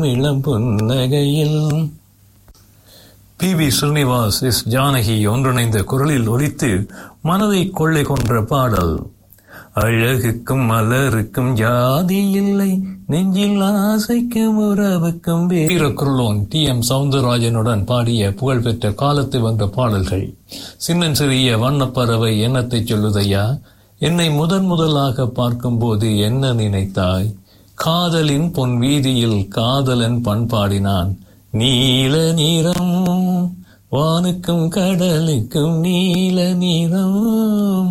இளம் புன்னகையில் P V Srinivas S Janaki ஒன்றிணைந்த குரலில் ஒலித்து மனதை கொள்ளை கொன்ற பாடல் அழகுக்கும் மலருக்கும் ஜாதி இல்லை நெஞ்சில் ஆசைக்கும் உறவுக்கும் வீரக்குரலோன் டி எம் சவுந்தரராஜனுடன் பாடிய புகழ்பெற்ற காலத்து வந்த பாடல்கள் சின்னன் சிறிய வண்ணப்பறவை எண்ணத்தை சொல்லுதையா என்னை முதன் முதலாக பார்க்கும்போது என்ன நினைத்தாய் காதலின் பொன் வீதியில் காதலன் பண்பாடினான் நீல நிறம் வானுக்கும் கடலுக்கும் நீல நிறம்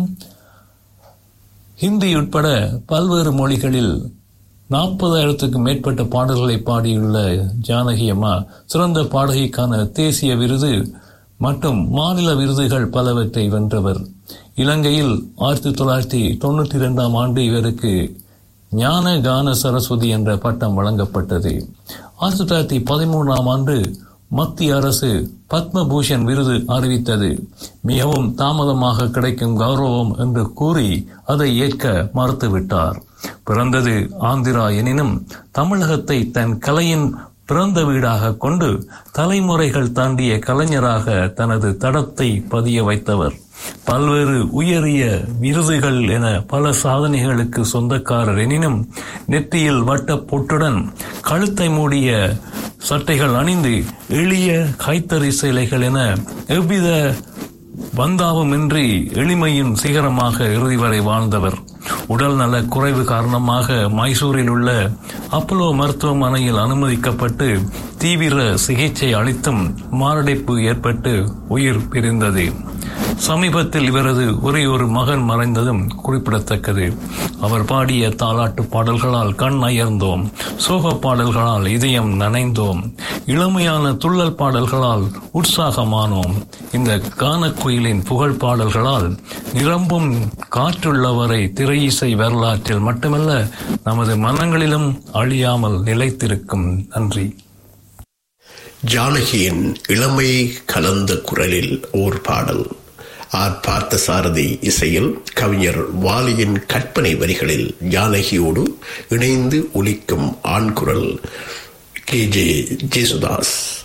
ஹிந்தி உட்பட பல்வேறு மொழிகளில் நாற்பதாயிரத்துக்கும் மேற்பட்ட பாடல்களை பாடியுள்ள ஜானகி அம்மா சிறந்த பாடகிக்கான தேசிய விருது மற்றும் மாநில விருதுகள் பலவற்றை வென்றவர் இலங்கையில் ஆயிரத்தி தொள்ளாயிரத்தி தொண்ணூற்றி இரண்டாம் ஆண்டு இவருக்கு ஞான கான சரஸ்வதி என்ற பட்டம் வழங்கப்பட்டது ஆயிரத்தி தொள்ளாயிரத்தி பதிமூன்றாம் ஆண்டு மத்திய அரசு பத்மபூஷன் விருது அறிவித்தது மிகவும் தாமதமாக கிடைக்கும் கௌரவம் என்று கூறி அதை ஏற்க மறுத்துவிட்டார் பிறந்தது ஆந்திரா எனினும் தமிழகத்தை தன் கலையின் பிறந்த வீடாக கொண்டு தலைமுறைகள் தாண்டிய கலைஞராக தனது தடத்தை பதிய வைத்தவர் பல்வேறு உயரிய விருதுகள் என பல சாதனைகளுக்கு சொந்தக்காரர் எனினும் நெற்றியில் வட்ட பொட்டுடன் கழுத்தை மூடிய சட்டைகள் அணிந்து எளிய கைத்தறி சேலைகள் என எவ்வித பந்தாவுமின்றி எளிமையின் சிகரமாக இறுதி வரை வாழ்ந்தவர் உடல் நல குறைவு காரணமாக மைசூரில் உள்ள அப்பலோ மருத்துவமனையில் அனுமதிக்கப்பட்டு தீவிர சிகிச்சை அளித்தும் மாரடைப்பு ஏற்பட்டு உயிர் பிரிந்தது சமீபத்தில் இவரது ஒரே ஒரு மகன் மறைந்ததும் குறிப்பிடத்தக்கது அவர் பாடிய தாலாட்டு பாடல்களால் கண் அயர்ந்தோம் சோக பாடல்களால் இதயம் நனைந்தோம் இளமையான துள்ளல் பாடல்களால் உற்சாகமானோம் இந்த கானக்குயிலின் புகழ் பாடல்களால் நிரம்பும் காற்றுள்ளவரை திரையிசை வரலாற்றில் மட்டுமல்ல நமது மனங்களிலும் அழியாமல் நிலைத்திருக்கும் நன்றி ஜானகியின் இளமை கலந்த குரலில் ஓர் பாடல் ஆர் பார்த்த சாரதி இசையில் கவிஞர் வாலியின் கற்பனை வரிகளில் ஜானகியோடு இணைந்து ஒலிக்கும் ஆண் குரல் கே ஜே ஜேசுதாஸ்